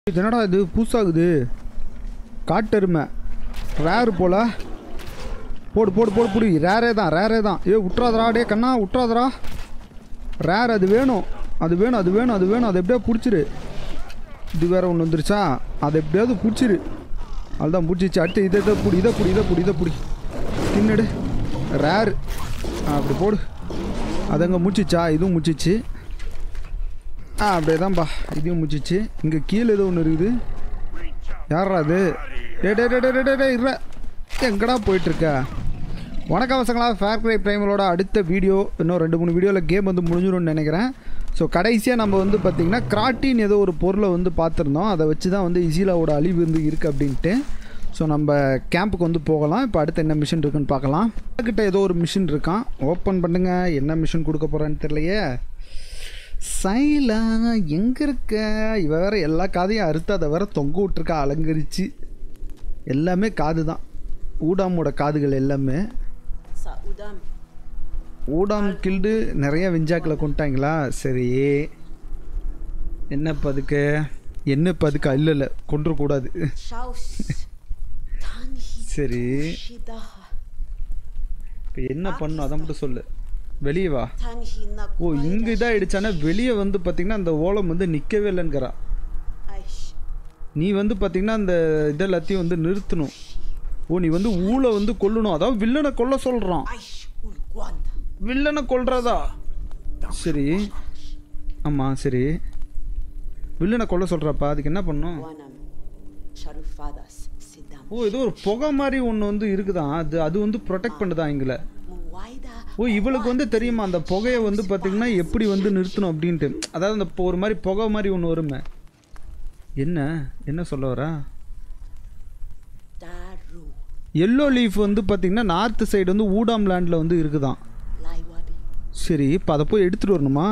இது என்னடா இது புதுசாகுது காட்டெருமை ரேரு போல போடு போடு போடு புடி ரேரே தான் ரேரே தான் ஏ விட்றாதடா டே கண்ணா விட்றாதடா ரேர் அது வேணும் அது வேணும் அது வேணும் அது வேணும் அது எப்படியா பிடிச்சிரு இது வேற ஒன்று வந்துருச்சா அதை எப்படியாவது பிடிச்சிரு அதுதான் பிடிச்சிச்சு அடுத்து இதை இதை பிடி இதை பிடி இதை பிடி இதை பிடி தின்னுடு ரேர் அப்படி போடு அது அங்கே முடிச்சிச்சா இதுவும் முடிச்சிச்சு ஆ அப்படியே தான்ப்பா இதையும் முடிச்சிச்சு இங்கே கீழே ஏதோ ஒன்று இருக்குது யாரா அது டே டே டே டே டே, டே டே இருற எங்கடா போயிட்டுருக்க வணக்கம் வசங்களா ஃபேர் கிரை பிரைமரோட அடுத்த வீடியோ இன்னும் ரெண்டு மூணு வீடியோவில் கேம் வந்து முடிஞ்சிடும்னு நினைக்கிறேன் ஸோ கடைசியாக நம்ம வந்து பார்த்திங்கன்னா கிராட்டின் ஏதோ ஒரு பொருளை வந்து பார்த்துருந்தோம் அதை வச்சு தான் வந்து இசிலாவோட அழிவு வந்து இருக்குது அப்படின்ட்டு ஸோ நம்ம கேம்புக்கு வந்து போகலாம் இப்போ அடுத்து என்ன மிஷின் இருக்குன்னு பார்க்கலாம் கிட்ட ஏதோ ஒரு மிஷின் இருக்கான் ஓப்பன் பண்ணுங்க என்ன மிஷின் கொடுக்க போகிறான்னு தெரியலையே சைலா எங்கே இருக்க இவ வேற எல்லா காதையும் அறுத்து அதை வேற தொங்க விட்டுருக்கா அலங்கரிச்சு எல்லாமே காது தான் ஊடாமோட காதுகள் எல்லாமே Sa udam. ஊடாம் கில்டு நிறைய விஞ்சாக்களை கொண்டாங்களா சரி என்ன பதுக்கு என்ன பதுக்கா இல்லை இல்லை கொண்டுறக்கூடாது Shaus. Tanhi. சரி Shidaha. இப்போ என்ன பண்ணும் அதை மட்டும் சொல்லு வெளியே வா Tanhi na ஓ இங்கே இதாகிடுச்சானா வெளியே வந்து பார்த்திங்கன்னா அந்த ஓலம் வந்து நிற்கவே இல்லைங்கிறா Aish. நீ வந்து பார்த்தீங்கன்னா அந்த இதெல்லாத்தையும் வந்து நிறுத்தணும் ஓ நீ வந்து ஊழ வந்து கொல்லணும் அதாவது வில்லனை கொல்ல சொல்கிறான் Aish ulguanda. வில்லனை கொல்றதா சரி ஆமாம் சரி வில்லனை கொல்ல சொல்கிறப்பா அதுக்கு என்ன பண்ணும் Wanam. Sharufadas. Sidam. ஓ ஏதோ ஒரு புகை மாதிரி ஒன்று வந்து இருக்குதான் அது அது வந்து ப்ரொடெக்ட் பண்ணுதா எங்களை Muwaida. ஓ இவளுக்கு வந்து தெரியுமா அந்த புகையை வந்து பார்த்தீங்கன்னா எப்படி வந்து நிறுத்தணும் அப்படின்ட்டு அதாவது அந்த பொ- ஒரு மாதிரி புகை மாதிரி ஒன்று வருமே என்ன என்ன சொல்ல வரா Daru. எல்லோ லீஃப் வந்து பார்த்தீங்கன்னா நார்த் சைடு வந்து ஊடாம் லேண்டில் வந்து இருக்குதான் Laiwabi. சரி இப்போ அதை போய் எடுத்துகிட்டு வரணுமா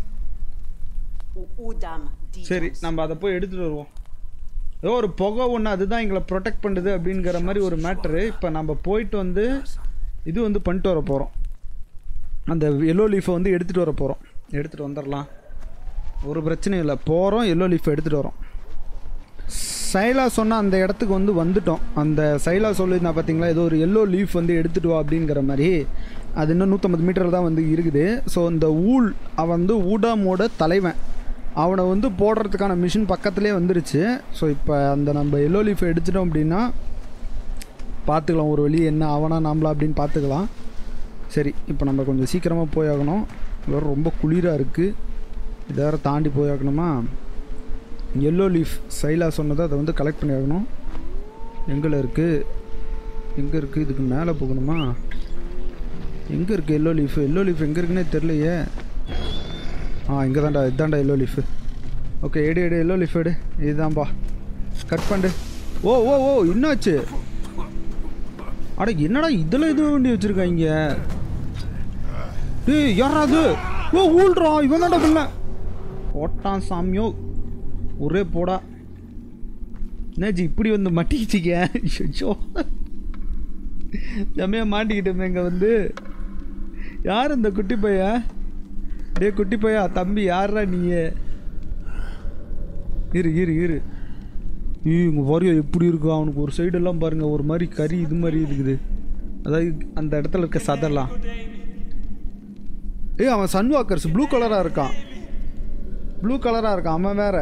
U udam. Dijams. சரி நம்ம அதை போய் எடுத்துகிட்டு வருவோம் ஏதோ ஒரு புகை ஒன்று அதுதான் எங்களை ப்ரொடெக்ட் பண்ணுது அப்படிங்கிற மாதிரி ஒரு மேட்ரு இப்போ நம்ம போயிட்டு வந்து இது வந்து பண்ணிட்டு வர போகிறோம் அந்த எல்லோ லீஃபை வந்து எடுத்துகிட்டு வர போகிறோம் எடுத்துகிட்டு வந்துடலாம் ஒரு பிரச்சனையும் இல்லை போகிறோம் எல்லோ லீஃபை எடுத்துகிட்டு வரோம் சைலா சொன்ன அந்த இடத்துக்கு வந்து வந்துட்டோம் அந்த சைலா சொல்லியிருந்தா பார்த்தீங்களா ஏதோ ஒரு எல்லோ லீஃப் வந்து எடுத்துகிட்டு வா அப்படிங்கிற மாதிரி அது இன்னும் நூற்றம்பது மீட்டர் தான் வந்து இருக்குது ஸோ இந்த ஊல் அவன் வந்து ஊடாமோட தலைவன் அவனை வந்து போடுறதுக்கான மிஷின் பக்கத்துலேயே வந்துருச்சு ஸோ இப்போ அந்த நம்ம எல்லோ லீஃபை எடுத்துட்டோம் அப்படின்னா பார்த்துக்கலாம் ஒரு வழி என்ன அவனா நாமளா அப்படின்னு பார்த்துக்கலாம் சரி இப்போ நம்ம கொஞ்சம் சீக்கிரமாக போயாகணும் வேறு ரொம்ப குளிராக இருக்குது இதை வேறு தாண்டி போயாகணுமா எல்லோ லீஃப் சைலா சொன்னதை அதை வந்து கலெக்ட் பண்ணி ஆகணும் எங்கே இருக்குது எங்கே இருக்குது இதுக்கு மேலே போகணுமா எங்கே இருக்குது எல்லோ லீஃப் எல்லோ லீஃப் எங்கே இருக்குன்னே தெரிலையே ஆ இங்கே தான்டா இதுதான்டா எல்லோ லீஃபு ஓகே எடு எடு எல்லோ லீஃப் எடு இதுதான்பா கட் பண்ணு ஓ ஓ ஓ என்னாச்சு அட என்னடா இதில் இது வண்டி வச்சுருக்காங்க டேய் யாரா அது ஓ ஊழ்றா இவன் தான்டா பிள்ளை போட்டான் சாமியோ ஒரே போடா என்னாச்சு இப்படி வந்து மாட்டிக்கிச்சிக்க ஐயோ செம்மையாக மாட்டிக்கிட்டோமே இங்கே வந்து யார் இந்த குட்டி பையன் டே குட்டி பையா தம்பி யாரா நீயே இரு இரு இரு ஈ இங்கே வரையோ எப்படி இருக்கு அவனுக்கு ஒரு சைடெல்லாம் பாருங்க ஒரு மாதிரி கறி இது மாதிரி இருக்குது அதாவது அந்த இடத்துல இருக்க சதெல்லாம் ஏய் அவன் சன்வாக்கர்ஸ் ப்ளூ கலராக இருக்கான் ப்ளூ கலராக இருக்கான் அவன் வேற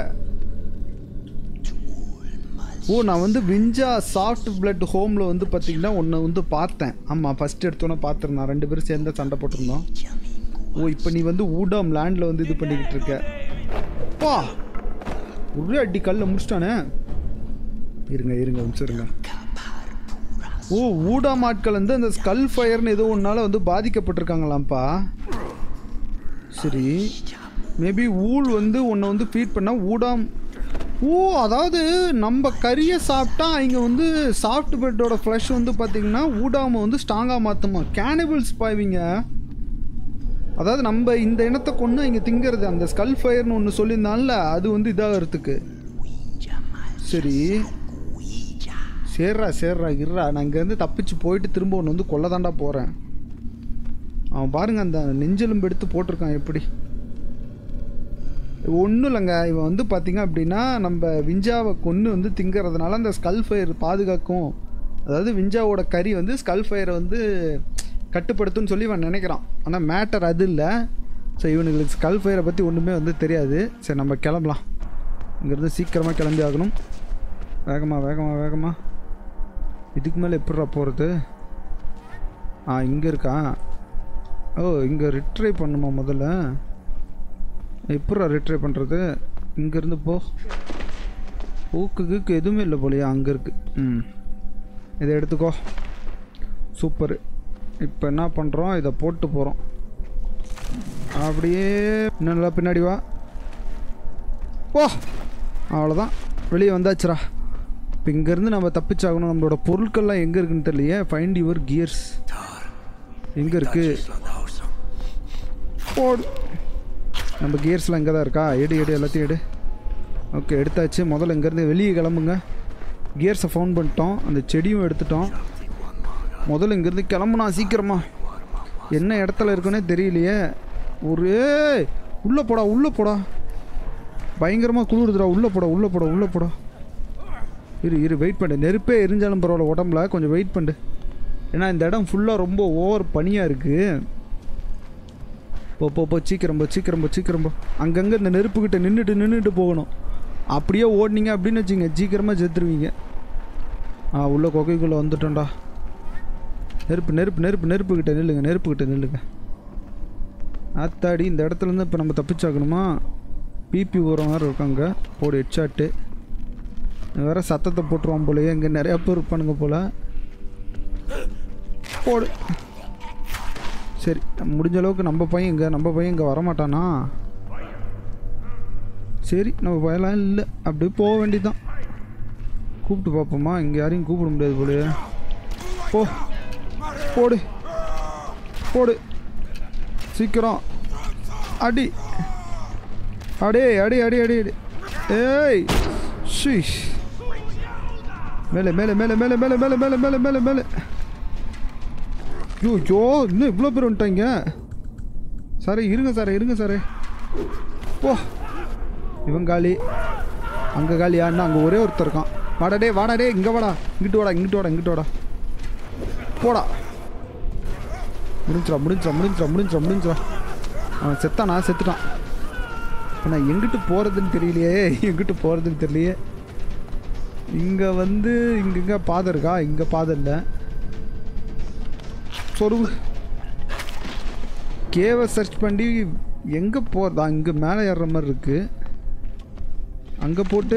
ஓ நான் வந்து விஞ்சா சாஃப்ட் பிளட் ஹோமில் வந்து பார்த்தீங்கன்னா ஒன்று வந்து பார்த்தேன் ஆமாம் ஃபஸ்ட் எடுத்தோன்னே பார்த்துருந்தான் ரெண்டு பேரும் சேர்ந்து சண்டை போட்டிருந்தோம் ஓ இப்போ நீ வந்து ஊடாம் லேண்டில் வந்து இது பண்ணிக்கிட்டு இருக்க பா ஒரே அடி கல்ல முடிச்சிட்டானே இருங்க இருங்க ஒரு நிமிஷம் இருங்க ஓ ஊடாம் ஆட்கள் வந்து அந்த ஸ்கல் ஃபயர்னு ஏதோ ஒன்றால் வந்து பாதிக்கப்பட்டிருக்காங்களாம்ப்பா சரி மேபி ஊல் வந்து உன்னை வந்து ஃபீட் பண்ணால் ஊடாம் ஓ அதாவது நம்ம கறியை சாப்பிட்டா இங்கே வந்து சாஃப்ட் பெட்டோட ஃப்ளஷ் வந்து பார்த்திங்கன்னா ஊடாமை வந்து ஸ்ட்ராங்காக மாற்றுமா கேனிபிள்ஸ் பாய்விங்க அதாவது நம்ம இந்த இனத்தை கொண்டு இங்கே திங்கிறது அந்த ஸ்கல் ஃபயர்னு ஒன்று சொல்லியிருந்தான்ல அது வந்து இதாகிறதுக்கு சரி சேர்றா சேர்றா இருறா நான் இங்கேருந்து தப்பிச்சு போயிட்டு திரும்ப ஒன்று வந்து கொல்ல தாண்டா போகிறேன் அவன் பாருங்க அந்த நெஞ்செலும்பு எடுத்து போட்டிருக்கான் எப்படி ஒன்றும் இல்லைங்க இவன் வந்து பார்த்தீங்க அப்படின்னா நம்ம விஞ்சாவை கொன்று வந்து திங்கிறதுனால அந்த ஸ்கல் ஃபயர் பாதுகாக்கும் அதாவது விஞ்சாவோட கறி வந்து ஸ்கல் ஃபயரை வந்து கட்டுப்படுத்தும்னு சொல்லி இவன் நினைக்கிறான் ஆனால் மேட்டர் அது இல்லை ஸோ இவனுங்களுக்கு ஸ்கல் ஃபயரை பற்றி ஒன்றுமே வந்து தெரியாது சரி நம்ம கிளம்பலாம் இங்கேருந்து சீக்கிரமாக கிளம்பி ஆகணும் வேகமாக வேகமாக வேகமாக இதுக்கு மேலே எப்படிடா போகிறது ஆ இங்கே இருக்கா ஓ இங்கே ரிட்ரை பண்ணுமா முதல்ல எப்படா ரிட்ரை பண்ணுறது இங்கேருந்து போ ஊக்கு கீக்கு எதுவுமே இல்லை போலையா அங்கே இருக்கு ம் இதை எடுத்துக்கோ சூப்பர் இப்போ என்ன பண்ணுறோம் இதை போட்டு போகிறோம் அப்படியே இன்னும் நல்லா பின்னாடி வா போ அவ்வளோதான் வெளியே வந்தாச்சுடா இப்போ இங்கேருந்து நம்ம தப்பிச்சாகணும் நம்மளோட பொருட்கள்லாம் எங்கே இருக்குன்னு தெரியலையே ஃபைண்ட் யுவர் கியர்ஸ் எங்கே இருக்கு போடு நம்ம கியர்ஸ்லாம் இங்கே தான் இருக்கா எடு எடு எல்லாத்தையும் எடு ஓகே எடுத்தாச்சு முதல்ல இங்கேருந்து வெளியே கிளம்புங்க கியர்ஸை ஃபவுண்ட் பண்ணிட்டோம் அந்த செடியும் எடுத்துட்டோம் முதல்ல இங்கேருந்து கிளம்புனா சீக்கிரமா என்ன இடத்துல இருக்குன்னே தெரியலையே ஒரு உள்ளே போடா உள்ளே போடா பயங்கரமாக குளிருதுடா உள்ளே போடா உள்ளே போடா உள்ளே போடா இரு இரு வெயிட் பண்ணு நெருப்பே எரிஞ்சாலும் பரவாயில்ல உடம்புல கொஞ்சம் வெயிட் பண்ணு ஏன்னா இந்த இடம் ஃபுல்லாக ரொம்ப ஓவர் பனியாக இருக்குது போ போ போ சீக்கிரம் போ சீக்கிரம் போ சீக்கிரம் போ அங்கங்கே இந்த நெருப்புக்கிட்ட நின்றுட்டு நின்றுட்டு போகணும் அப்படியே ஓடினீங்க அப்படின்னு வச்சுங்க சீக்கிரமாக செத்துருவீங்க ஆ உள்ள கொகைக்குள்ளே வந்துட்டோம்டா நெருப்பு நெருப்பு நெருப்பு நெருப்புக்கிட்ட நில்லுங்க நெருப்புக்கிட்ட நில்லுங்க ஆத்தாடி இந்த இடத்துலேருந்து இப்போ நம்ம தப்பிச்சாக்கணுமா பிபி போகிற மாதிரி இருக்காங்க போடு ஹெட்ஷாட்டு வேற சத்தத்தை போட்டுருவான் போலயே இங்கே நிறையா பேர் இருப்பானுங்க போல போடு சரி முடிஞ்ச அளவுக்கு நம்ம பையன் இங்கே நம்ம பையன் இங்கே வரமாட்டானா சரி நம்ம பையன்லாம் இல்லை அப்படியே போக வேண்டியதுதான் கூப்பிட்டு பார்ப்போமா இங்கே யாரையும் கூப்பிட முடியாது போலயே போ போடு போடு சீக்கிரம் அடி அடே அடி அடி அடி அடி ஏய் ஷீஷ் மேலே மேலே மேலே மேலே மேலே மேலே மேலே மேலே மேலே மேலே ஐயோ ஐயோ இன்னும் இவ்வளோ பேர் வந்துட்டாங்க சாரே இருங்க சாரே இருங்க சாரே போ இவன் காலி அங்கே காலியா இன்னும் அங்கே ஒரே ஒருத்தர் இருக்கான் வாடா டே வாடா டே இங்கே வாடா இங்கிட்டு வாடா இங்கிட்டு வாடா இங்கிட்டு வாடா போடா முடிஞ்சிடா முடிஞ்சிடா முடிஞ்சிடா முடிஞ்சிடா முடிஞ்சிடா அவன் செத்தானா செத்துட்டான் இப்போ நான் எங்கிட்டு போகிறதுன்னு தெரியலையே எங்கிட்டு போகிறதுன்னு தெரியலையே இங்கே வந்து இங்கங்க பாதை இருக்கா இங்கே பாதை இல்லை சொருவு கேவை சர்ச் பண்ணி எங்கே போகிறதா இங்கே மேலே ஏறுற மாதிரி இருக்கு அங்கே போட்டு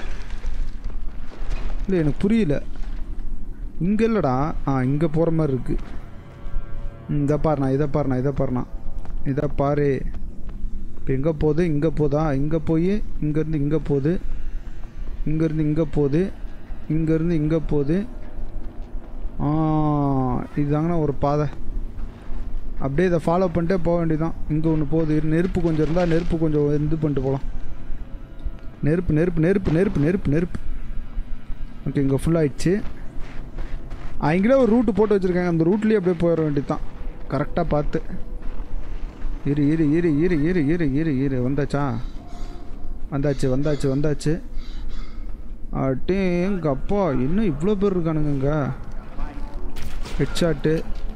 இல்லை எனக்கு புரியல இங்கே இல்லைடா ஆ இங்கே போகிற மாதிரி இருக்கு ம், இதை பாருண்ணா இதை பாருண்ணா இதை பாருண்ணா இதை பாரு இப்போ எங்கே போகுது இங்கே போதா இங்கே போய் இங்கேருந்து இங்கே போகுது இங்கேருந்து இங்கே போகுது இங்கேருந்து இங்கே போகுது ஆ இதுதாங்கண்ணா ஒரு பாதை அப்படியே இதை ஃபாலோ பண்ணிட்டே போக வேண்டியதுதான் இங்கே ஒன்று போகுது இரு, நெருப்பு கொஞ்சம் இருந்தால் நெருப்பு கொஞ்சம் இது பண்ணிட்டு போகலாம் நெருப்பு நெருப்பு நெருப்பு நெருப்பு நெருப்பு நெருப்பு ஓகே இங்கே ஃபுல்லாகிடுச்சு அவங்களே ஒரு ரூட்டு போட்டு வச்சுருக்காங்க அந்த ரூட்லேயே அப்படியே போயிட வேண்டியதுதான் கரெக்டாக பார்த்து இரு இரு இரு இரு இரு இரு இரு இரு வந்தாச்சா வந்தாச்சு வந்தாச்சு வந்தாச்சு அட்டே எங்க அப்பா இன்னும் இவ்வளோ பேர் இருக்கானுங்க ஹெட்ஷாட்டு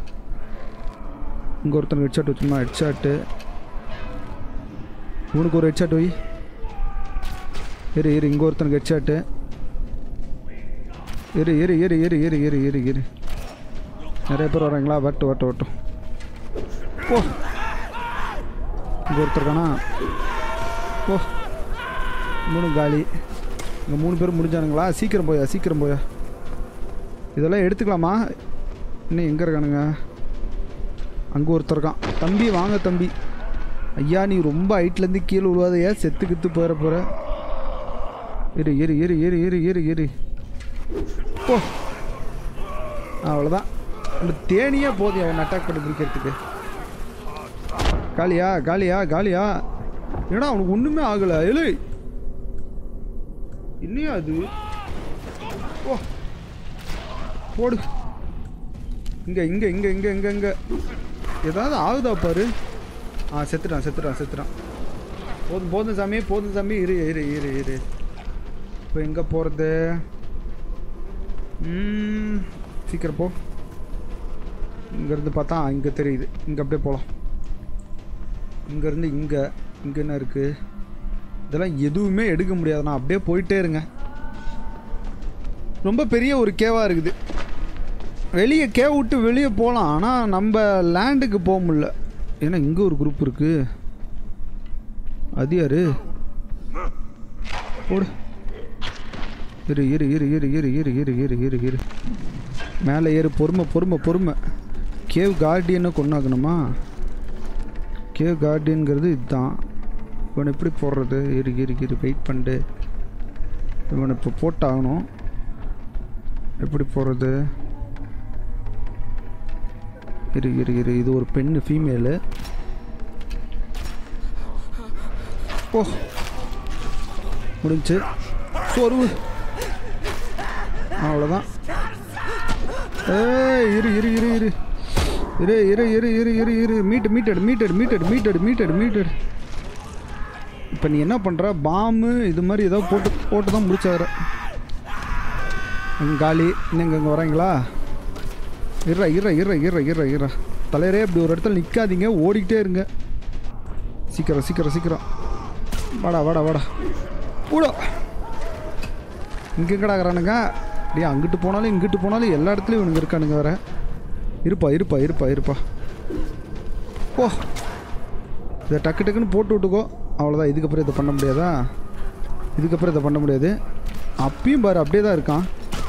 இங்கே ஒருத்தனுக்கு ஹெட்ஷாட் வச்சுமா ஹெட்ஷாட்டு இவனுக்கு ஒரு ஹெட்ஷாட் வை இரு இரு இங்கே ஒருத்தனுக்கு ஹெட்ஷாட்டு இரு இரு இரு இரு இரு இரு இரு இரு நிறைய பேர் வராங்களா வட்டு வட்டு வட்டும் போ இங்கே ஒருத்தர் இருக்கானா போ மூணு காலி இங்கே மூணு பேர் முடிஞ்சானுங்களா சீக்கிரம் போயா சீக்கிரம் போயா இதெல்லாம் எடுத்துக்கலாமா இன்னும் எங்கே இருக்கானுங்க அங்கே ஒருத்தர் இருக்கான் தம்பி வாங்க தம்பி ஐயா நீ ரொம்ப ஹைட்லேருந்து கீழே விழுவாதையா செத்து கித்து போயிட போகிற இரு இரு இரு இரு இரு இரு இரு போ அவ்வளோதான் அந்த தேனியே போதும் அவன் அட்டாக் பண்ணி பிடிக்கிறதுக்கு காலியா காலியா காலியா ஏன்னா அவனுக்கு ஒன்றுமே ஆகலை எழு இல்லையா அது ஓ போடு இங்கே இங்கே இங்கே இங்கே இங்கே இங்கே ஏதாவது ஆகுதா பாரு ஆ செத்துட்டான் செத்துட்டான் செத்துட்டான் போதும் போதும் சாமி போதும் சாமி இரு இரு இரு இரு இப்போ எங்கே போகிறது சீக்கிரம் போ இங்கேருந்து பார்த்தா இங்கே தெரியுது இங்கே அப்படியே போகலாம் இங்கேருந்து இங்கே இங்கே என்ன இருக்குது இதெல்லாம் எதுவுமே எடுக்க முடியாதுண்ணா அப்படியே போயிட்டே இருங்க ரொம்ப பெரிய ஒரு கேவாக இருக்குது வெளியே கேவ் விட்டு வெளியே போகலாம் ஆனால் நம்ம லேண்டுக்கு போக முடியல ஏன்னா இங்கே ஒரு குரூப் இருக்குது அது யாரு போடு இரு இரு இரு இரு இரு இரு இரு இரு இரு இரு மேலே ஏறு பொறுமை பொறுமை பொறுமை கேவ் கார்டியனை கொண்டாக்கணுமா கேவ் கார்டியனுங்கிறது இதுதான் இவனை எப்படி போடுறது இரு இரு இரு வெயிட் பண்ணிட்டு இவனை இப்போ போட்டாகணும் எப்படி போடுறது இரு இரு இரு இது ஒரு பெண்ணு ஃபீமேலு ஓ முடிஞ்சு சொருவு அவ்வளோதான் ஏய் இரு இரு இரு இரு இரு இரு இரு இரு இரு இரு metre metre metre metre metre metre metre இப்போ நீ என்ன பண்ணுற பாம்பு இது மாதிரி ஏதோ போட்டு போட்டு தான் முடிச்சாரு அங்கே காலி நீங்கள் இங்கே வராங்களா இருறா இருறா இருறா இருறா இருறா இருறா தலையரே இப்படி ஒரு இடத்துல நிற்காதீங்க ஓடிக்கிட்டே இருங்க சீக்கிரம் சீக்கிரம் சீக்கிரம் வாடா வாடா வாடா ஊடா இங்கே எங்கடாகிறானுங்க டேய் அங்கிட்டு போனாலும் இங்கிட்டு போனாலும் எல்லா இடத்துலையும் இவனுங்க இருக்கானுங்க வேற இருப்பா இருப்பா இருப்பா இருப்பா ஓ இதை டக்கு டக்குன்னு போட்டு விட்டுக்கோ அவ்வளோதான் இதுக்கப்புறம் இதை பண்ண முடியாதா இதுக்கப்புறம் இதை பண்ண முடியாது அப்பயும் பாரு அப்படியே தான் இருக்கான்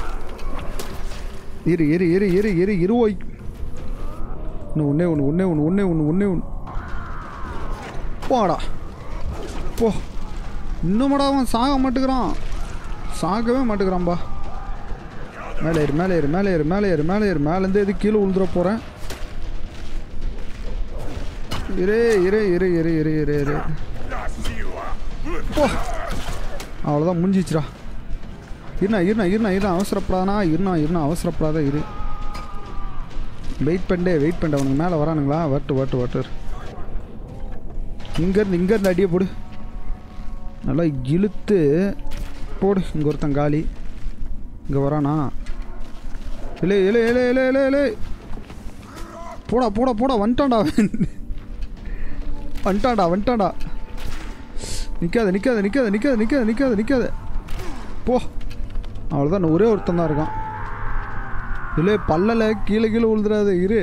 இரு இரு இரு இரு இரு இருவோய் இன்னும் ஒன்றே ஒன்று ஒன்றே ஒன்று ஒன்றே ஒன்று ஒன்றே ஒன்று போடா போ இன்னும்டா அவன் சாக மாட்டேங்கிறான் சாகவே மாட்டேங்கிறான்பா மேலே ஏறு மேலே ஏறு மேலே ஏறு மேலே ஏறு மேலே ஏறு மேலேருந்து எது கீழே விழுந்துட போகிறேன் இரு இரு இரு இரு இரு இரு இரு போ அவ்வளோதான் முடிஞ்சிச்சுடா இருண்ணா இருண்ணா இருண்ணா இருண்ணா அவசரப்படாதனா இருண்ணா இருண்ணா அவசரப்படாத இரு வெயிட் பண்ணே வெயிட் பண்ண அவனுக்கு மேலே வரானுங்களா வட்டு வட்டு வட்டு இங்கேருந்து இங்கேருந்து அடியே போடு நல்லா இழுத்து போடு இங்கே ஒருத்தன் காலி இங்கே வரானா இல்லை இல்லை இல்லை இல்லை இல்லை இல்லை போடா போடா போடா வந்துட்டான்டா அவன். வந்துட்டான்டா வந்துட்டான்டா நிற்காத நிற்காத நிற்காத நிற்காத நிற்காத நிற்காத நிற்காத போ அவ்வளோதான் ஒரே ஒருத்தன் தான் இருக்கான் இல்லை பல்லல கீழே கீழே விழுந்துடாத இரு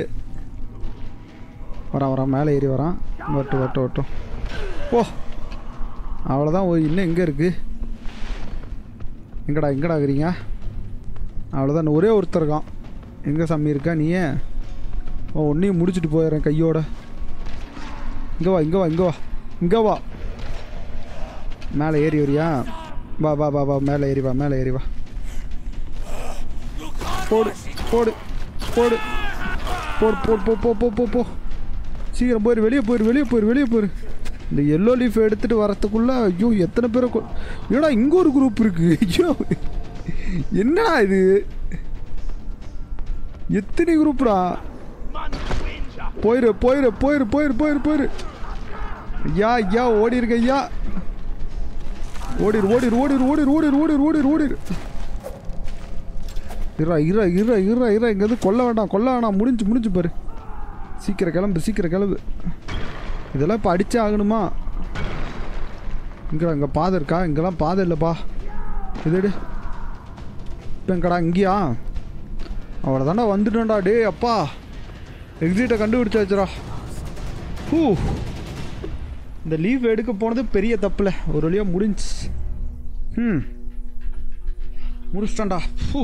வரான் வரான் மேலே ஏறி வரான் வட்டு வட்டு வட்டும் போ அவ்வளோதான் ஓ இன்னும் எங்கே இருக்குது எங்கடா எங்கடா இருக்கிறீங்க அவ்வளோதான் ஒரே ஒருத்தர் இருக்கான் எங்கே சாமி இருக்கா நீயே ஓ ஒன்றையும் முடிச்சுட்டு போயிடுறேன் கையோட இங்கே வா இங்கே வா இங்கே வா இங்கே வா மேலே ஏறி வரியா வா வா வா வா மேலே ஏறி வா மேலே ஏறி வா போடு போடு போடு போடு போடு போ போ போ போ போ சீக்கிரம் போயிரு வெளியே போயிரு வெளியே போயிரு வெளியே போயிரு இந்த எல்லோ லீஃப் எடுத்துட்டு வரத்துக்குள்ள ஐயோ எத்தனை பேரை கொ ஏடா இங்கே ஒரு குரூப் இருக்கு ஐயோ என்னடா இது எத்தனை குரூப்டா போயிரு போயிரு போயிரு போயிரு போயிரு போயிரு ஐயா ஐயா ஓடி இருக்க ஐயா ஓடிரு ஓடிரு ஓடிரு ஓடிரு ஓடிரு ஓடிரு ஓடிரு ஓடிரு இரா இரா இரா இரா இரா இங்கேருந்து கொல்ல வேண்டாம் கொல்ல வேண்டாம் முடிஞ்சு முடிஞ்சு பாரு சீக்கிரம் கிளம்பு சீக்கிரம் கிளம்பு இதெல்லாம் இப்போ அடிச்சே ஆகணுமா இங்கே இங்கே பாதை இருக்கா இங்கெல்லாம் பாதை இல்லைப்பா இதடு இப்போ எங்கடா இங்கேயா அவ்வளோதாண்டா வந்துட்டோம்டா டேய் அப்பா எக்ஸிட்டை கண்டுபிடிச்சாச்சுடா ஹூ இந்த லீவ் எடுக்க போனது பெரிய தப்புல ஒரு வழியாக முடிஞ்சு ம் முடிச்சிட்டான்டா ஹூ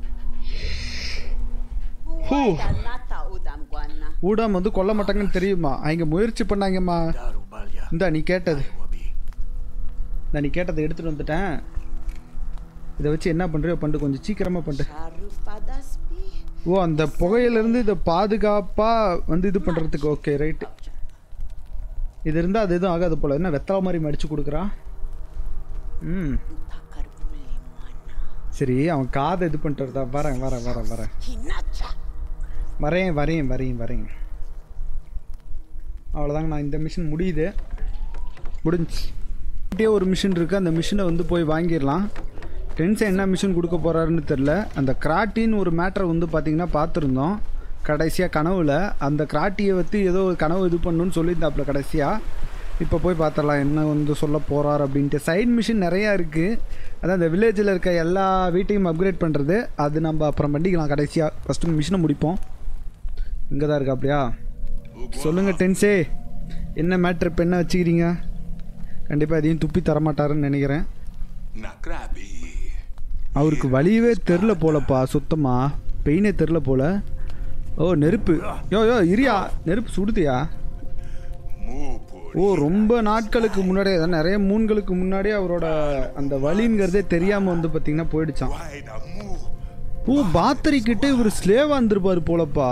ஹூ Waida nata udam guana. ஊடாம் வந்து கொல்ல மாட்டாங்கன்னு தெரியுமா அவங்க முயற்சி பண்ணாங்கம்மா இந்தா நீ கேட்டது இந்த நீ கேட்டதை எடுத்துகிட்டு வந்துட்டேன் இதை வச்சு என்ன பண்ணுறியோ பண்ணிட்டு கொஞ்சம் சீக்கிரமாக பண்ணிட்டு Sharufadas bi. ஓ அந்த புகையிலேருந்து இதை பாதுகாப்பாக வந்து இது பண்ணுறதுக்கு ஓகே ரைட்டு இது இருந்தால் அது எதுவும் ஆகாது போல் என்ன வெத்தலை மாதிரி மடித்து கொடுக்குறான் ம் Upakar buli mana. சரி அவன் காதை இது பண்ணுறதா வரேன் வரேன் வரேன் வரேன் Hinacha. வரேன் வரேன் வரேன் வரேன் அவ்வளோதாங்க நான் இந்த மிஷின் முடியுது முடிஞ்சு நம்மக்கிட்டே ஒரு மிஷின் இருக்குது அந்த மிஷினை வந்து போய் வாங்கிடலாம் டென்ஸை என்ன மிஷின் கொடுக்க போகிறாருன்னு தெரில அந்த கிராட்டின்னு ஒரு மேட்ரை வந்து பார்த்திங்கன்னா பார்த்துருந்தோம் கடைசியாக கனவுல அந்த கிராட்டியை வச்சு ஏதோ ஒரு கனவு இது பண்ணணும்னு சொல்லியிருந்தாப்புல கடைசியாக இப்போ போய் பார்த்துடலாம் என்ன வந்து சொல்ல போகிறார் அப்படின்ட்டு சைட் மிஷின் நிறையா இருக்குது அதான் இந்த வில்லேஜில் இருக்க எல்லா வீட்டையும் அப்கிரேட் பண்ணுறது அது நம்ம அப்புறம் பண்ணிக்கலாம் கடைசியாக ஃபஸ்ட்டு மிஷினை முடிப்போம் இங்கே தான் இருக்கா அப்படியா சொல்லுங்கள் டென்ஸே என்ன மேட்ரு இப்போ என்ன வச்சுக்கிறீங்க கண்டிப்பாக எதையும் துப்பி தரமாட்டாருன்னு நினைக்கிறேன் Nakrabi. அவருக்கு வழியவே தெரில போலப்பா சுத்தமாக பெயினே தெரில போல ஓ நெருப்பு யோ யோ இரியா நெருப்பு சுடுதியா Mupo. ஓ ரொம்ப நாட்களுக்கு முன்னாடியே அதான் நிறைய மூண்களுக்கு முன்னாடியே அவரோட அந்த வலிங்கிறதே தெரியாமல் வந்து பார்த்திங்கன்னா போயிடுச்சான் Waida mu. ஓ பாத்தரி கிட்ட இவர் ஸ்லேவாக இருந்திருப்பாரு போலப்பா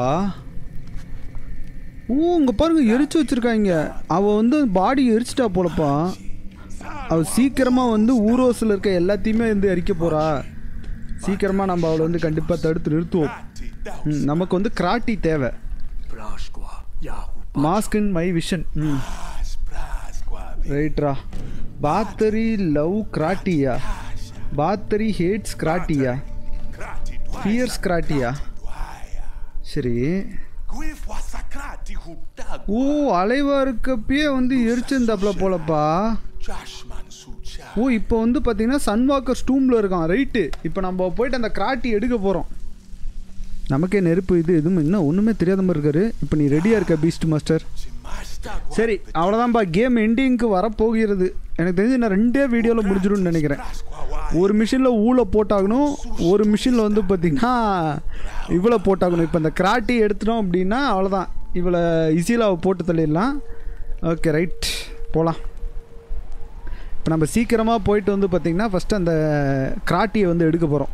ஓ இங்க பாருங்க எரிச்சு வச்சிருக்காங்க அவ வந்து பாடி எரிச்சிட்டா போலப்பா அவ சீக்கிரமா வந்து ஊரோஸில் இருக்க எல்லாத்தையுமே வந்து எரிக்க போறா சீக்கிரமா நம்ம அவளை வந்து கண்டிப்பா தடுத்து நிறுத்துவோம் Ati da. ம், நமக்கு வந்து கிராட்டி தேவை Praskwa Yahu mask in my vision ம் Pras, pras, kwabi. ரைட்ரா பாத்தரி லவ் கிராட்டியா பாத்தரி ஹேட்ஸ் கிராட்டியா Krati dwaya. ஃபியர்ஸ் கிராட்டியா Dwaya. சரி Gwif wasakrati hudag. ஓ அலைவா இருக்கப்பயே வந்து எரிச்சிருந்தாப்புல போலப்பா Jashman sucha. ஓ இப்போ வந்து பார்த்தீங்கன்னா சன்வாக்கர் ஸ்டூமில் இருக்கான் ரைட்டு இப்போ நம்ம போயிட்டு அந்த கிராட்டி எடுக்க போகிறோம் நமக்கே நெருப்பு இது எதுவும் இன்னும் ஒன்றுமே தெரியாத மாதிரி இருக்காரு இப்போ நீ ரெடியாக இருக்க பீஸ்ட் மாஸ்டர் Si master சரி அவ்வளோதான்ப்பா கேம் எண்டிங்க்கு வரப்போகிறது எனக்கு தெரிஞ்சு நான் ரெண்டே வீடியோவில் முடிஞ்சிடும்னு நினைக்கிறேன் Praskwa wai. ஒரு மிஷினில் ஊழ போட்டாகணும் ஒரு மிஷினில் வந்து பார்த்திங்கன்னா இவ்வளோ போட்டாகணும் இப்போ இந்த கிராட்டி எடுத்துட்டோம் அப்படின்னா அவ்வளோதான் இவ்வளோ ஈஸியில் போட்டு தள்ளிடலாம் ஓகே ரைட் போகலாம் இப்போ நம்ம சீக்கிரமாக போயிட்டு வந்து பார்த்திங்கன்னா ஃபஸ்ட்டு அந்த கிராட்டியை வந்து எடுக்க போகிறோம்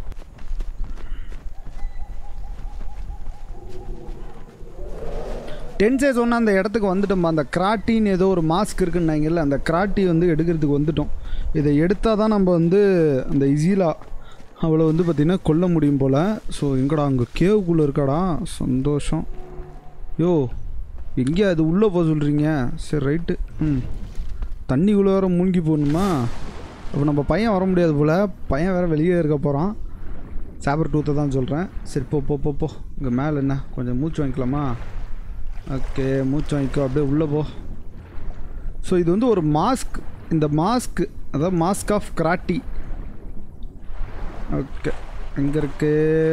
டென்ஸே சொன்ன அந்த இடத்துக்கு வந்துட்டோம்மா அந்த கிராட்டின்னு ஏதோ ஒரு மாஸ்க் இருக்குன்னாங்கல்ல அந்த கிராட்டி வந்து எடுக்கிறதுக்கு வந்துட்டோம் இதை எடுத்தால் தான் நம்ம வந்து அந்த இசிலா அவளை வந்து பார்த்திங்கன்னா கொல்ல முடியும் போல் ஸோ எங்கடா அங்கே கேவுக்குள்ளே இருக்காடா சந்தோஷம் யோ எங்கேயா அது உள்ளே போக சொல்கிறீங்க சரி ரைட்டு ம் தண்ணிக்குள்ளே வேற மூழ்கி போகணுமா அப்போ நம்ம பையன் வர முடியாது போல் பையன் வேறு வெளியே இருக்க போகிறான் சாபர் டூத்தை தான் சொல்கிறேன் சரி போ போ போ போ இங்கே மேலே என்ன கொஞ்சம் மூச்சு வாங்கிக்கலாமா ஓகே மூச்சு வாங்கிக்கோ அப்படியே உள்ளே போ ஸோ இது வந்து ஒரு மாஸ்க் இந்த மாஸ்க் அதாவது மாஸ்க் ஆஃப் கிராட்டி ஓகே எங்கே இருக்கு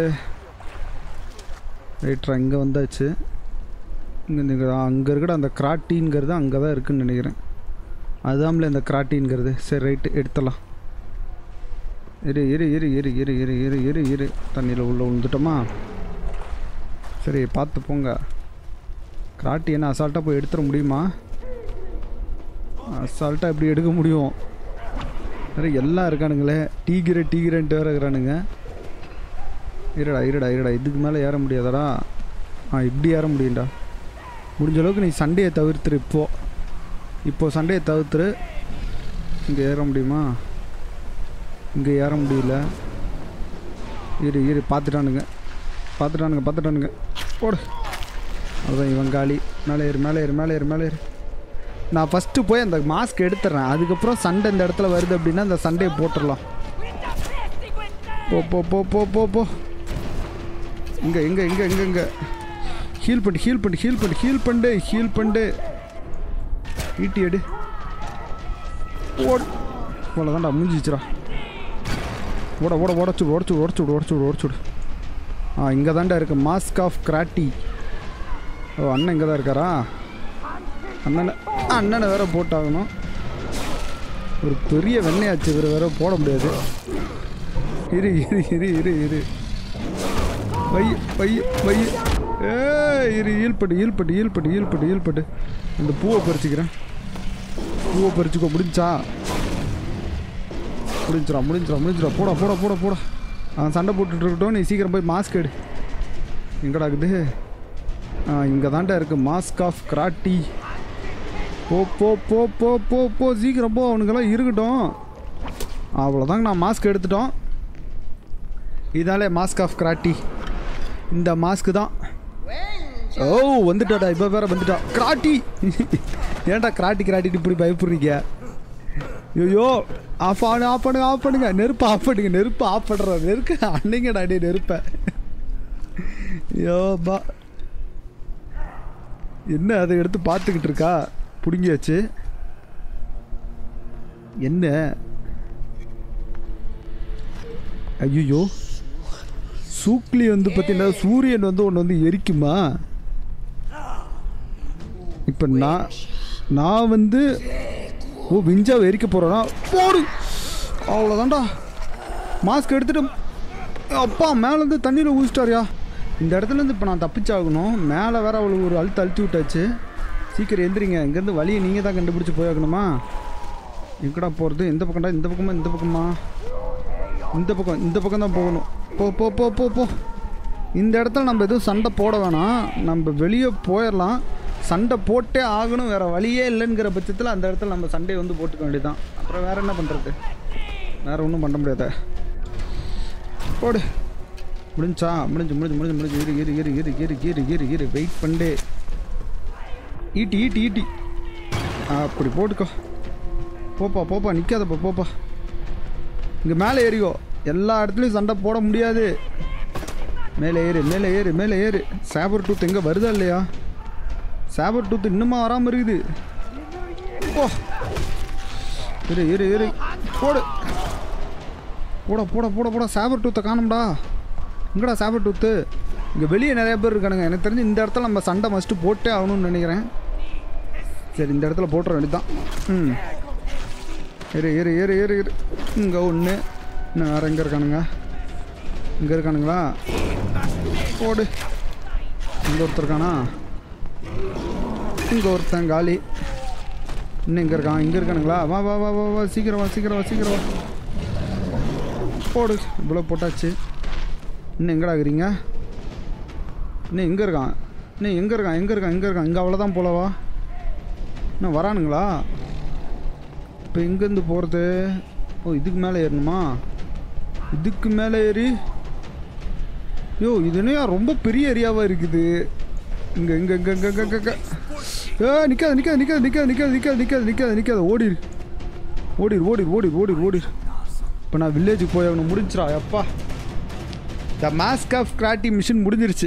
ரைட்ரா இங்கே வந்தாச்சு இங்கே இங்கே அங்கே இருக்கிற அந்த கிராட்டிங்கிறது அங்கே தான் இருக்குன்னு நினைக்கிறேன் அதுதான்ல இந்த கிராட்டிங்கிறது சரி ரைட்டு எடுத்துடலாம் இரு இரு இரு இரு இரு இரு இரு இரு இரு தண்ணியில் உள்ளே விழுந்துட்டோமா சரி பார்த்து போங்க கிராட்டி என்ன அசால்ட்டாக போய் எடுத்துட முடியுமா அசால்ட்டாக எப்படி எடுக்க முடியும் வேறு எல்லாம் இருக்கானுங்களே டீகிர டீகிரன்ட்டு வேறு இருக்கிறானுங்க இருடா இருடா இருடா இதுக்கு மேலே ஏற முடியாதடா ஆ இப்படி ஏற முடியும்டா முடிஞ்ச அளவுக்கு நீ சண்டையை தவிர்த்துரு இப்போ இப்போ சண்டையை தவிர்த்துரு இங்கே ஏற முடியுமா இங்கே ஏற முடியல இரு இரு பார்த்துட்டானுங்க பார்த்துட்டானுங்க பார்த்துட்டானுங்க போடு அதுதான் இவன் காலி மேலே ஏறு மேலே ஏறு மேலே ஏறு மேலே ஏறு நான் ஃபஸ்ட்டு போய் அந்த மாஸ்க் எடுத்துட்றேன் அதுக்கப்புறம் சண்டை இந்த இடத்துல வருது அப்படின்னா அந்த சண்டையை போட்டுடலாம் போ போ போ போ போ போ இங்கே இங்கே இங்கே இங்கே இங்கே ஹீல் பண்ணு ஹீல் பண்ணு ஹீல் பண்ணு ஹீல் பண்ணு ஹீல் பண்ணு ஈட்டி எடு ஓடு அவ்வளோதான்டா முடிஞ்சிச்சுடா ஓட ஓட உடச்சு உடச்சு உடச்சு விடு உடச்சு விடு உடச்சு விடு ஆ இங்கே தான்டா இருக்கு மாஸ்க் ஆஃப் கிராட்டி ஓ அண்ணன் இங்கே தான் இருக்காரா அண்ணனை அண்ணனை வேற போட்டாகணும் ஒரு பெரிய வெண்ணையாச்சு இவர் வேற போட முடியாது இரு இரு இரு இரு இரு வை வை வை ஏ இரு ஈல்பட்டு ஈல்பட்டு ஈல்பட்டு ஈல்பட்டு ஈல்பட்டு அந்த பூவை பறிச்சுக்கிறேன் பூவை பறிச்சுக்கோ முடிஞ்சா முடிஞ்சிடா முடிஞ்சிடா முடிஞ்சிடா போடா போடா போடா போடா அவன் சண்டை போட்டுட்டு இருக்கட்டும் நீ சீக்கிரம் போய் மாஸ்க் எடு எங்கடா இருக்குது ஆ இங்கே தான்டா இருக்குது மாஸ்க் ஆஃப் கிராட்டி போ போ போ போ போ போ சீக்கிரம் போ அவனுங்கெல்லாம் இருக்கட்டும் அவ்வளோதாங்க நான் மாஸ்க் எடுத்துட்டோம் இதாலே மாஸ்க் ஆஃப் கிராட்டி இந்த மாஸ்க்கு தான் ஓ வந்துட்டாடா இப்போ வேற வந்துட்டா கிராட்டி ஏன்டா கிராட்டி கிராட்டிட்டு இப்படி பயப்படுறீங்க ஐயோ ஆஃப் ஆனு ஆஃப் பண்ணுங்க ஆஃப் பண்ணுங்க நெருப்பு ஆஃப் பண்ணுங்க நெருப்பு ஆஃப் பண்ணுற நெருக்க அன்னைங்க டாடி நெருப்பை ஐயோ பா என்ன அதை எடுத்து பார்த்துக்கிட்டு இருக்கா பிடுங்கியாச்சு என்ன ஐயோ சூக்லி வந்து பார்த்தீங்கன்னா சூரியன் வந்து ஒன்று வந்து எரிக்குமா இப்போ நான் நான் வந்து ஓ விஞ்சாவை எரிக்க போகிறேன்னா போடு அவ்வளோதான்டா மாஸ்க் எடுத்துட்டு அப்பா மேலேருந்து தண்ணியில் ஊசிட்டாரியா இந்த இடத்துலேருந்து இப்போ நான் தப்பிச்சாகணும் மேலே வேற அவளுக்கு ஒரு அழுத்து அழுத்தி விட்டாச்சு சீக்கிரம் எந்திரிங்க இங்கேருந்து வழியை நீங்கள் தான் கண்டுபிடிச்சி போயாகணுமா எங்கடா போகிறது எந்த பக்கம்டா இந்த பக்கமா இந்த பக்கமா இந்த பக்கம் இந்த பக்கம் தான் போகணும் போ போ போ போ போ இந்த இடத்துல நம்ம எதுவும் சண்டை போட வேணாம் நம்ம வெளியே போயிடலாம் சண்டை போட்டே ஆகணும் வேறு வழியே இல்லைங்கிற பட்சத்தில் அந்த இடத்துல நம்ம சண்டையை வந்து போட்டுக்க வேண்டியதுதான் அப்புறம் வேறு என்ன பண்ணுறது வேறு ஒன்றும் பண்ண முடியாத போடு முடிஞ்சா முடிஞ்சு முடிஞ்சு முடிஞ்சு முடிஞ்சு இரு இரு இரு இரு இரு இரு இரு இரு வெயிட் பண்ணு ஈட்டி ஈட்டி ஈட்டி அப்படி போட்டுக்கோ போப்பா போப்பா நிற்காதப்பா போப்பா இங்கே மேலே ஏறிக்கோ எல்லா இடத்துலையும் சண்டை போட முடியாது மேலே ஏறு மேலே ஏறு மேலே ஏறு சேபர் டூத் எங்கே வருதா இல்லையா சேபர் டூத் இன்னுமா வராமல் இருக்குது ஓ இரு இரு இரு போடு போட போட போட போட சேபர் டூத்தை காணும்டா எங்கடா சேபர் டூத்து இங்கே வெளியே நிறைய பேர் இருக்கானுங்க எனக்கு தெரிஞ்சு இந்த இடத்துல நம்ம சண்டை மஸ்ட்டு போட்டே ஆகணும்னு நினைக்கிறேன் சரி இந்த இடத்துல போட்டுற வேண்டியதுதான் ம் இரு இரு இரு இரு இரு இங்கே ஒன்று இன்னும் வேறு எங்கே இருக்கானுங்க இங்கே இருக்கானுங்களா போடு இங்கே ஒருத்தர் இருக்கானா இங்கே ஒருத்தன் காலி இன்னும் இங்கே இருக்கான் இங்கே இருக்கானுங்களா வா வா வா வா வா சீக்கிரம் வா சீக்கிரம் வா சீக்கிரம் வா போடு இவ்வளோ போட்டாச்சு இன்னும் எங்கடா இருக்கிறீங்க இன்னும் எங்கே இருக்கான் இன்னும் எங்கே இருக்கான் எங்கே இருக்கான் எங்கே இருக்கான் இங்கே அவ்வளோதான் போலவா இன்னும் வரானுங்களா இப்போ எங்கேருந்து போகிறது ஓ இதுக்கு மேலே ஏறணுமா இதுக்கு மேலே ஏறி யோ இது என்னையா ரொம்ப பெரிய ஏரியாவாக இருக்குது இங்கே இங்கே இங்கே இங்கே இங்கே இங்கே ஏ நிற்காது நிற்காது நிற்காது நிற்காது நிற்காது நிற்காது நிற்காது நிற்காது நிற்காது ஓடிரு ஓடிரு ஓடிரு ஓடிரு ஓடிரு ஓடிரு இப்போ நான் வில்லேஜுக்கு போய் அவனை முடிஞ்சிரா எப்பா த மாஸ்க் ஆஃப் கிராட்டி மிஷின் முடிஞ்சிருச்சு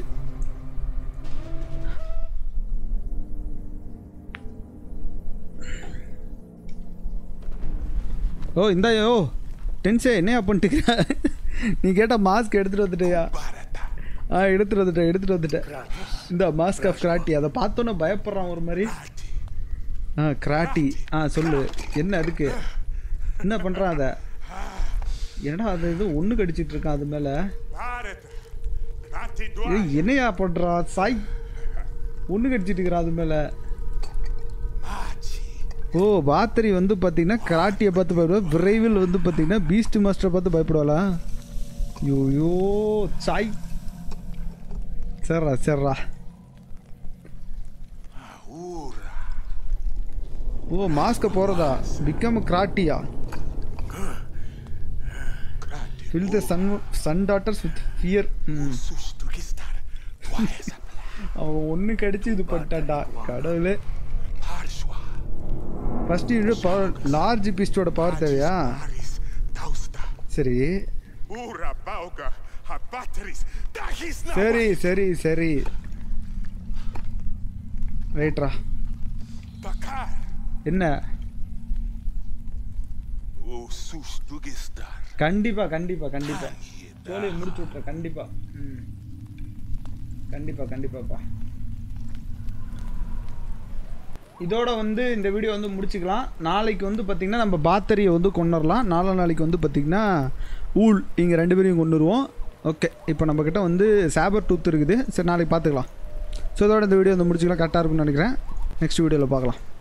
ஓ இந்தாயோ டென்ஸே என்னையா பண்ணிட்டுக்கிற நீ கேட்ட மாஸ்க் எடுத்துகிட்டு வந்துட்டியா Barata. ஆ எடுத்துகிட்டு வந்துட்டேன் எடுத்துகிட்டு வந்துட்டேன் இந்த மாஸ்க் ஆஃப் கிராட்டி அதை பார்த்தோன்னே பயப்படுறான் ஒரு மாதிரி ஆ கிராட்டி ஆ சொல்லு என்ன அதுக்கு என்ன பண்ணுறான் அதை என்னடா அது இது ஒன்று கடிச்சிட்டு இருக்கான் அது மேலே Barata. Krati ஏய் dua. என்னையா பண்ணுறா சாய் ஒன்று கடிச்சிட்டு இருக்கிறான் அது மேலே Machi. ஓ பாத்திரி வந்து பார்த்தீங்கன்னா கராட்டியை பார்த்து பயப்படுவா விரைவில் வந்து பார்த்தீங்கன்னா பீஸ்ட் மாஸ்டரை பார்த்து பயப்படுவாளா யோயோ சாய் சரிடா சரிடா Ura. ஓ மாஸ்க்கை போகிறதா பிகம் கிராட்டியா Krati. Fill the son son daughters with fear ம் Sustukistar. Tuaesa. அவன் ஒன்று கடிச்சு இது பண்ணிட்டான்டா கடவுளே Parshwa. ஃபஸ்ட்டு இது பவர் லார்ஜ் பீஸ்டோட பவர் தேவையா Aris. Tausta. சரி Ura bauga. Ha batteries. Dahisna. சரி சரி சரி ரைட்ரா Bakar. என்ன O sustukistar. கண்டிப்பா கண்டிப்பா கண்டிப்பா தோலையை முடிச்சு விட்ற கண்டிப்பா ம் கண்டிப்பா கண்டிப்பாப்பா இதோட வந்து இந்த வீடியோ வந்து முடிச்சுக்கலாம் நாளைக்கு வந்து பார்த்திங்கன்னா நம்ம பாத்தரியை வந்து கொண்டுடலாம் நாலா நாளைக்கு வந்து பார்த்திங்கன்னா ஊல் இங்கே ரெண்டு பேரையும் கொண்டு வருவோம் ஓகே இப்போ நம்மக்கிட்ட வந்து சேபர் டூத் இருக்குது சரி நாளைக்கு பார்த்துக்கலாம் ஸோ இதோட இந்த வீடியோ வந்து முடிச்சுக்கலாம் கரெக்டாக இருக்கும்னு நினைக்கிறேன் நெக்ஸ்ட் வீடியோவில் பார்க்கலாம்